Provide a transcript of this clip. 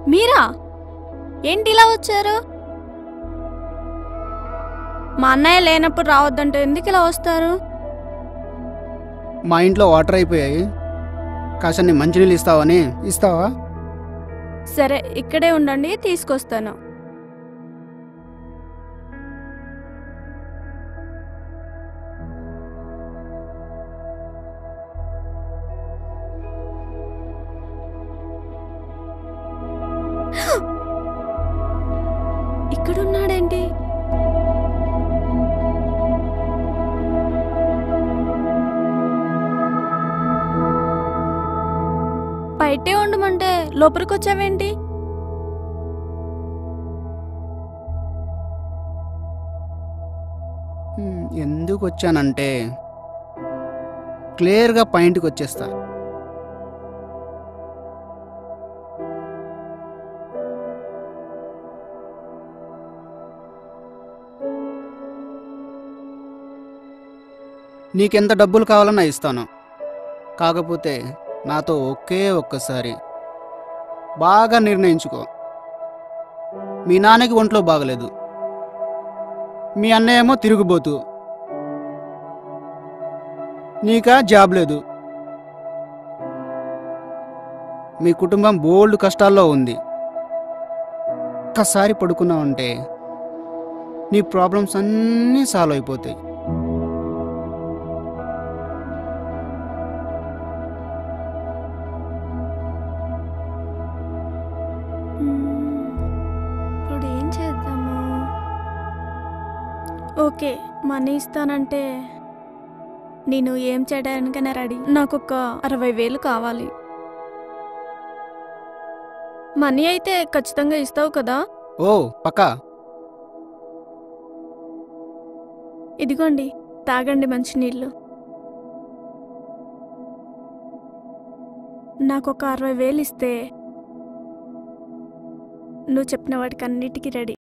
మీరా ఏంటి ఇలా వచ్చారు మా అన్నయ్య లేనప్పుడు రావద్దంటే ఎందుకు ఇలా వస్తారు మా ఇంట్లో వాటర్ అయిపోయాయి కాసన్ని మంచినీళ్ళు ఇస్తావని ఇస్తావా సరే ఇక్కడే ఉండండి తీసుకొస్తాను ఇక్కడున్నాడేంటి బయటే ఉండమంటే లోపలికి వచ్చావేంటి హ్మ్, ఎందుకు వచ్చానంటే క్లియర్గా పాయింట్కి వచ్చేస్తా నీకెంత డబ్బులు కావాలన్నా ఇస్తాను కాకపోతే నాతో ఒకే ఒక్కసారి బాగా నిర్ణయించుకో మీ నాన్నకి ఒంట్లో బాగలేదు మీ అన్నయ్య ఏమో తిరుగుబోతు నీకా జాబ్ లేదు మీ కుటుంబం బోల్డ్ కష్టాల్లో ఉంది ఒక్కసారి పడుకున్నావంటే నీ ప్రాబ్లమ్స్ అన్నీ సాల్వ్ అయిపోతాయి ఇప్పుడు ఏం చేద్దాము ఓకే మనీ ఇస్తానంటే నేను ఏం చేయడానికైనా రెడీ నాకు ఒక అరవై వేలు కావాలి మనీ అయితే ఖచ్చితంగా ఇస్తావు కదా ఓ పక్కా ఇదిగోండి తాగండి మంచినీళ్ళు నాకు ఒక అరవై వేలు ఇస్తే నువ్వు చెప్పిన వాటికి అన్నిటికీ రెడీ